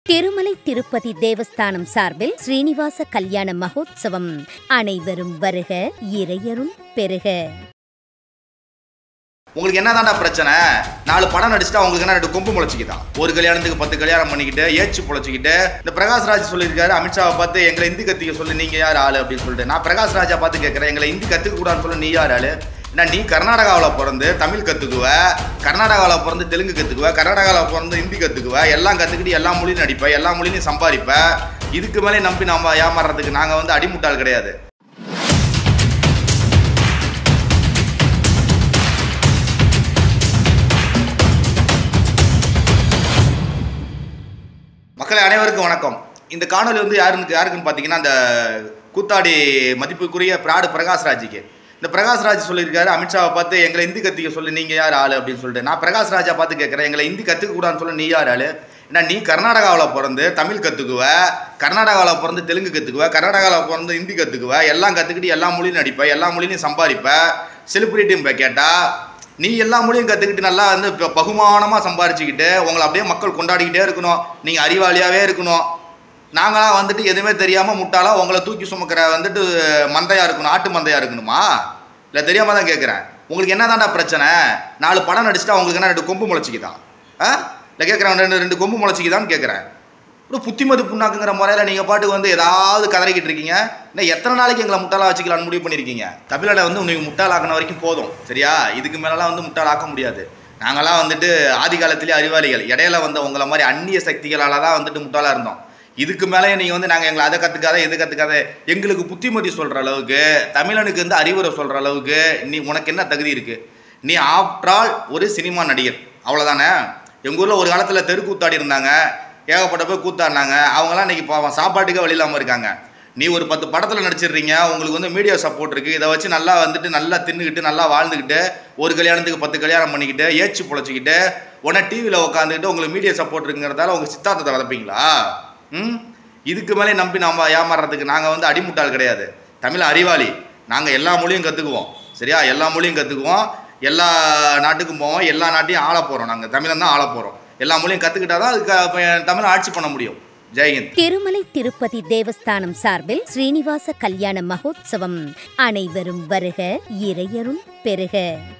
திருமலை திருப்பதி தேவஸ்தானம் சார்பில் ஸ்ரீனிவாச கல்யாண மகோத்சவம் அனைவரும் வருக இறையருள் பெருக உங்களுக்கு என்னதான்டா பிரச்சனை நாலு படம் நடிச்சுட்டா உங்களுக்கு என்ன ரெண்டு கொம்பு முளைச்சிக்கிதான் ஒரு கல்யாணத்துக்கு பத்து கல்யாணம் பண்ணிக்கிட்டு ஏச்சு பொழைச்சிக்கிட்டு இந்த பிரகாஷ் ராஜ் சொல்லியிருக்காரு அமித்ஷாவை பார்த்து எங்களை ஹிந்தி கத்திக்க சொல்லி நீங்க யார் ஆளு அப்படின்னு சொல்லிட்டு நான் பிரகாஷ் ராஜா பார்த்து கேட்குறேன் எங்களை ஹிந்தி கத்துக்க கூடாதுன்னு சொல்லி நீ யார் ஆளு ஏன்னா நீ கர்நாடகாவில் பிறந்து தமிழ் கற்றுக்குவ கர்நாடகாவில் பிறந்து தெலுங்கு கற்றுக்குவ கர்நாடகாவில் பிறந்து ஹிந்தி கற்றுக்குவ எல்லாம் கற்றுக்கிட்டு எல்லா மொழியும் நடிப்ப எல்லா மொழியும் சம்பாதிப்ப இதுக்கு மேலே நம்பி நம்ம ஏமாறுறதுக்கு நாங்கள் வந்து அடிமுட்டாள் கிடையாது மக்களே அனைவருக்கும் வணக்கம் இந்த காணொலி வந்து யாருன்னு யாருக்குன்னு பார்த்தீங்கன்னா அந்த கூத்தாடி மதிப்புக்குரிய பிராடு பிரகாஷ் ராஜுக்கு இந்த பிரகாஷ் ராஜ் சொல்லியிருக்காரு அமித்ஷாவை பார்த்து எங்களை ஹிந்தி கத்திக்க சொல்லி நீங்கள் யார் ஆளு அப்படின்னு சொல்லிட்டு நான் பிரகாஷ் ராஜா பார்த்து கேட்குறேன் எங்களை ஹிந்தி கற்றுக்க கூடாதுன்னு சொல்லி நீ யார் ஆளு ஏன்னா நீ கர்நாடகாவில் பிறந்து தமிழ் கற்றுக்குவ கர்நாடகாவில் பிறந்து தெலுங்கு கற்றுக்குவ கர்நாடகாவில் பிறந்து ஹிந்தி கற்றுக்குவ எல்லாம் கற்றுக்கிட்டு எல்லா மொழியும் நடிப்ப எல்லா மொழியும் சம்பாதிப்ப செலிப்ரிட்டியும் இப்போ கேட்டால் நீ எல்லா மொழியும் கற்றுக்கிட்டு நல்லா வந்து இப்போ பகுமானமாக சம்பாரிச்சுக்கிட்டு உங்களை அப்படியே மக்கள் கொண்டாடிக்கிட்டே இருக்கணும் நீங்கள் அறிவாளியாகவே இருக்கணும் நாங்களாம் வந்துட்டு எதுவுமே தெரியாமல் முட்டாளா உங்களை தூக்கி சுமக்கிற வந்துட்டு மந்தையாக இருக்கணும் ஆட்டு மந்தையாக இருக்கணுமா இல்லை தெரியாமல் தான் கேட்குறேன் உங்களுக்கு என்னதான்டா பிரச்சனை நாலு படம் நடிச்சுட்டா உங்களுக்கு என்ன ரெண்டு கொம்பு முளைச்சிக்குதான் ஆ இல்லை கேட்குறேன் ரெண்டு ரெண்டு கொம்பு முளைச்சிக்குதான்னு கேட்குறேன் ஒரு புத்திமதி புண்ணாக்குங்கிற முறையில் நீங்கள் பாட்டுக்கு வந்து ஏதாவது கதறிக்கிட்டு இருக்கீங்க இன்னும் எத்தனை நாளைக்கு எங்களை முட்டாளா வச்சுக்கலாம்னு முடிவு பண்ணியிருக்கீங்க தமிழனை வந்து உங்களுக்கு முட்டாளாக்கின வரைக்கும் போதும் சரியா இதுக்கு மேலலாம் வந்து முட்டாளாக்க முடியாது நாங்களாம் வந்துட்டு ஆதி காலத்திலே அறிவாளிகள் இடையில வந்த உங்களை மாதிரி அந்நிய சக்திகளால் தான் வந்துட்டு முட்டாளாக இருந்தோம் இதுக்கு மேலே நீங்கள் வந்து நாங்கள் எங்களை அதை கற்றுக்காத எது கற்றுக்காத எங்களுக்கு புத்திமதி சொல்கிற அளவுக்கு தமிழனுக்கு வந்து அறிவுரை சொல்கிற அளவுக்கு நீ உனக்கு என்ன தகுதி இருக்குது நீ ஆஃப்டரால் ஒரு சினிமா நடிகர் அவ்வளோதானே எங்கள் ஊரில் ஒரு காலத்தில் தெருக்கூத்தாடி இருந்தாங்க ஏகப்பட்ட பேர் கூத்தாடினாங்க அவங்களாம் இன்னைக்கு பாவம் சாப்பாட்டுக்கே வழி இல்லாமல் இருக்காங்க நீ ஒரு பத்து படத்தில் நடிச்சிடுறீங்க உங்களுக்கு வந்து மீடியா சப்போர்ட் இருக்குது இதை வச்சு நல்லா வந்துட்டு நல்லா தின்னுக்கிட்டு நல்லா வாழ்ந்துக்கிட்டு ஒரு கல்யாணத்துக்கு பத்து கல்யாணம் பண்ணிக்கிட்டு ஏச்சு பொழைச்சிக்கிட்டு உடனே டிவியில் உட்காந்துக்கிட்டு உங்களுக்கு மீடியா சப்போர்ட் இருக்குங்கிறதால உங்கள் சித்தாந்தத்தை வதப்பீங்களா ம் இதுக்கு மேலே நம்பி நம்ம ஏமாறுறதுக்கு நாங்கள் வந்து அடிமுட்டாள் கிடையாது தமிழ் அறிவாளி நாங்கள் எல்லா மொழியும் கற்றுக்குவோம் சரியா எல்லா மொழியும் கற்றுக்குவோம் எல்லா நாட்டுக்கும் போவோம் எல்லா நாட்டையும் ஆள போகிறோம் நாங்கள் தமிழன் தான் ஆள போகிறோம் எல்லா மொழியும் கற்றுக்கிட்டா தான் அதுக்கு அப்ப தமிழ் ஆட்சி பண்ண முடியும் ஜெயஹிந்த் திருமலை திருப்பதி தேவஸ்தானம் சார்பில் ஸ்ரீனிவாச கல்யாண மகோத்சவம் அனைவரும் வருக இறையருள் பெருக